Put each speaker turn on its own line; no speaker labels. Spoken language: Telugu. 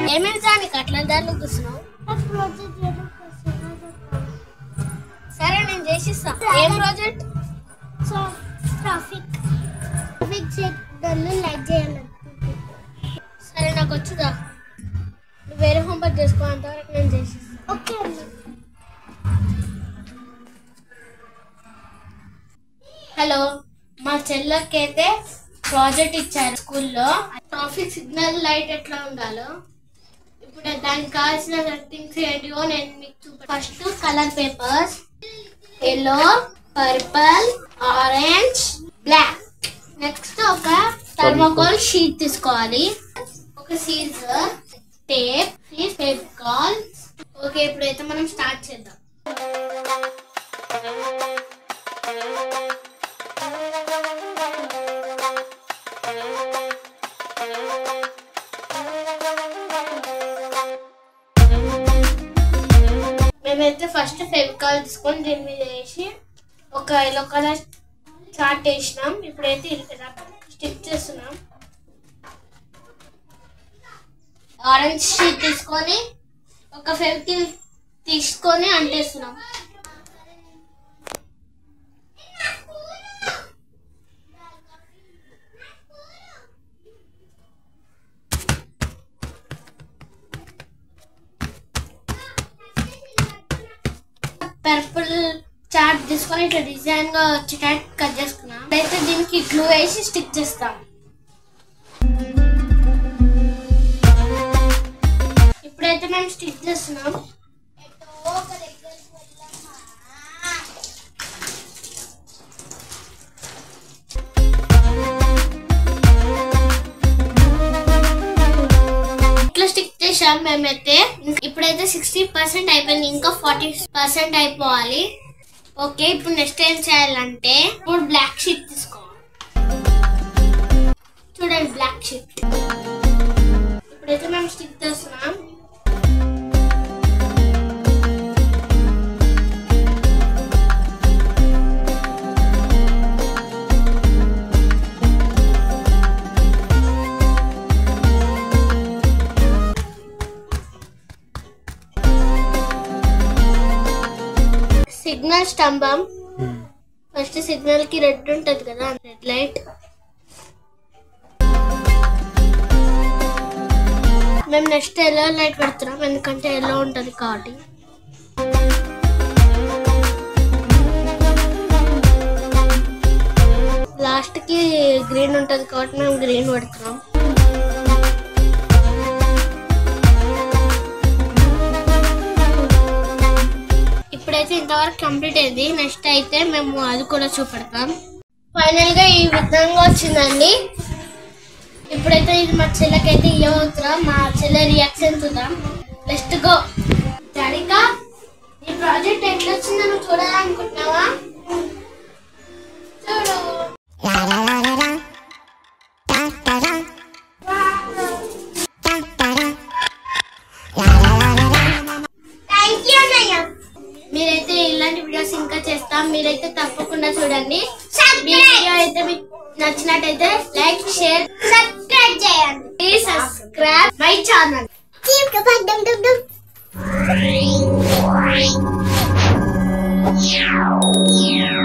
ఏమేమి దానికి అట్లా దాంట్లో కూర్చున్నావు సరే నేను చేసిస్తా ఏం project
so traffic traffic signal light చేయాలి
సరే నాకు వచ్చుదా నువ్వు వేరే హోంవర్క్ చేసుకో అంతవరకు నేను చేసిస్తా
ఓకే అండి
హలో మా చెల్లెకి అయితే ప్రాజెక్ట్ ఇచ్చారు స్కూల్లో ట్రాఫిక్ సిగ్నల్ లైట్ ఎట్లా ఉండాలో ఇప్పుడు దానికి కావాల్సిన థింగ్స్ ఏంటివో నేను మీకు చూప first colour papers yellow purple orange black next ఒక థర్మోకోల్ షీట్ తీసుకోవాలి ఒక సీజర్ టేప్ ఫెవికాల్ ఓకే ఇప్పుడైతే మనం స్టార్ట్ చేద్దాం మేమైతే ఫస్ట్ ఫెవికాల్ తీసుకొని దీని మీద వేసి ఒక ఎల్లో కలర్ చార్ట్ వేసినాం ఇప్పుడైతే ఇలా స్టిక్ చేస్తున్నాం ఆరెంజ్ షీట్ తీసుకొని ఒక ఫెవికిల్ తీసుకొని అంటేస్తున్నాం పర్పుల్ చార్ట్ తీసుకొని ఇట్లా డిజైన్ గా వచ్చేటట్టు కట్ చేసుకున్నాం అయితే దీనికి గ్లూ వేసి స్టిక్ చేస్తాం ఇప్పుడైతే మేము స్టిక్ చేస్తున్నాం ఇట్లా స్టిక్ చేసాం మేమైతే ఇప్పుడైతే సిక్స్టీ పర్సెంట్ అయిపోయింది ఇంకా ఫార్టీ పర్సెంట్ అయిపోవాలి ఓకే ఇప్పుడు నెక్స్ట్ ఏం చేయాలంటే ఇప్పుడు బ్లాక్ షీట్ తీసుకోవాలి చూడండి బ్లాక్ షీట్ ఇప్పుడైతే మేము స్టిక్ చేస్తున్నాం సిగ్నల్ స్తంభం ఫస్ట్ సిగ్నల్ కి రెడ్ ఉంటది కదా రెడ్ లైట్ మేము నెక్స్ట్ ఎల్లో లైట్ పెడుతున్నాం ఎందుకంటే ఎల్లో ఉంటది కాబట్టి లాస్ట్ కి గ్రీన్ ఉంటది కాబట్టి మేము గ్రీన్ పెడుతున్నాం ఇప్పుడైతే ఇంతవరకు కంప్లీట్ అయింది నెక్స్ట్ అయితే మేము అది కూడా చూపెడతాం ఫైనల్ గా ఈ విధంగా వచ్చిందండి ఇప్పుడైతే ఇది మా చెల్లెకైతే ఇవ్వవుతున్నాం మా చెల్లె రియాక్షన్ చూద్దాం నెక్స్ట్ గో జడికా ఈ ప్రాజెక్ట్ ఎట్లా వచ్చిందో నువ్వు చూడాలనుకుంటున్నావా చూడు
థ్యాంక్ యూ అన్నయ్య
మీరైతే ఇలాంటి వీడియోస్ ఇంకా చేస్తాం మీరైతే తప్పకుండా చూడండి మీ
సబ్స్క్రైబ్
వీడియో అయితే మీకు నచ్చినట్టయితే లైక్ షేర్
సబ్స్క్రైబ్ చేయండి
ప్లీజ్ సబ్స్క్రైబ్ మై ఛానల్
చీప్ గా పడ్డం డుమ్ డుమ్
Meow.